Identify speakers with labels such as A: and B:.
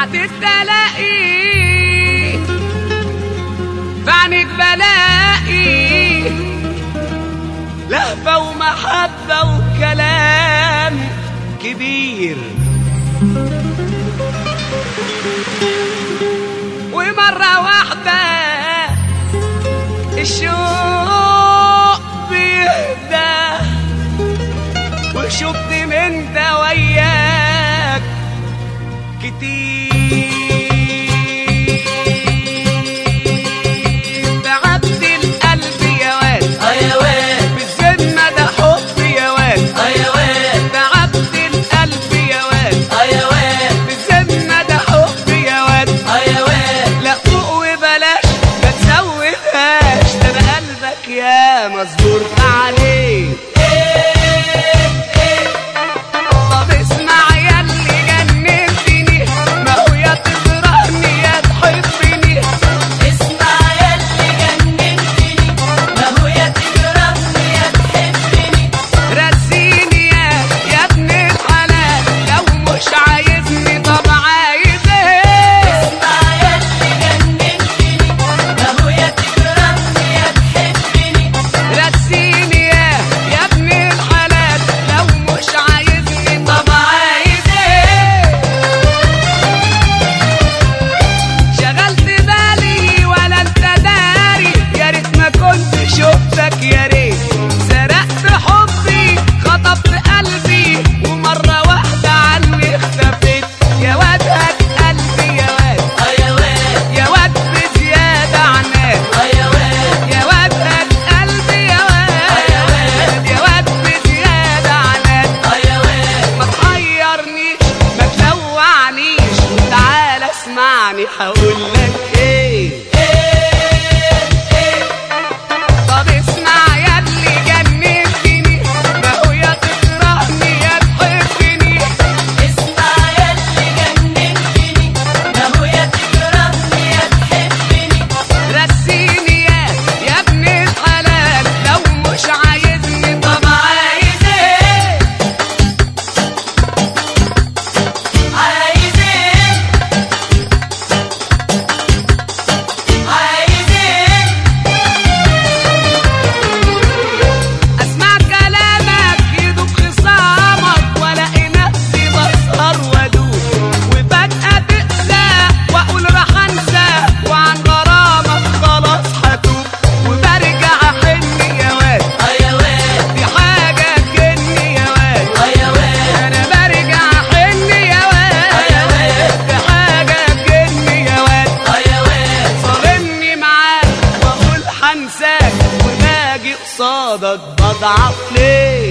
A: ساعة التلاقي فعنك بلاقي لهفة ومحبة وكلام كبير ومرة واحدة الشوق بيهدى وشفت من ده وياك كتير تعبت القلب يا واد
B: ايوان
A: بالذمة ده حب يا واد
B: ايوان
A: تعبت القلب يا واد
B: ايوان
A: بالذمة ده حب يا واد
B: ايوان
A: لا فوق وبلاش ما تزودهاش ده أنا قلبك يا مصبور عليه طب اسمع يا اللي جننتني ما هو يا تكرهني يا تحبني
B: اسمع يا اللي جننتني ما هو يا تكرهني يا تحبني
A: رسيني يا يا ابن الحلال لو مش عايزني طب عايز ايه
B: اسمع يا اللي جننتني ما هو يا تكرهني يا تحبني
A: رسيني يا يا ابن الحلال لو مش عايزني طب عايز ايه شغلت بالي ولا انت داري يا ريت ما كنت شفتك يا ريت سرقت حبي خطفت قلبي ومرة واحدة عني اختفيت يا واد هات قلبي يا واد
B: ايوان
A: يا واد بزيادة عناد
B: ايوان
A: يا واد هات قلبي يا واد يا واد بزيادة عناد
B: ايوان
A: ما تحيرنيش ما تلوعنيش تعال اسمعني هقول لك ايه طب اسمع يا اللي جننتني ما هو يا تكرهني يا تحبني
B: اسمع يا اللي جننتني ما هو يا تكرهني يا تحبني
A: رسيني يا يا ابن الحلال لو مش عايزني طب عايز ايه
B: عايز ايه عايز ايه
A: اسمع كلامك يدوب خصامك والاقي نفسي بسهر وادوب وفجأة تقسى واقول راح انسى وعن غرامك خلاص هتوب وبرجع احن يا واد
B: ايوان
A: دي حاجة تجني يا واد
B: ايوان
A: انا برجع احن يا واد دي حاجة تجني يا واد
B: ايوان
A: صارمني معاك واقول حنساك وباجي قصادك بضعف ليه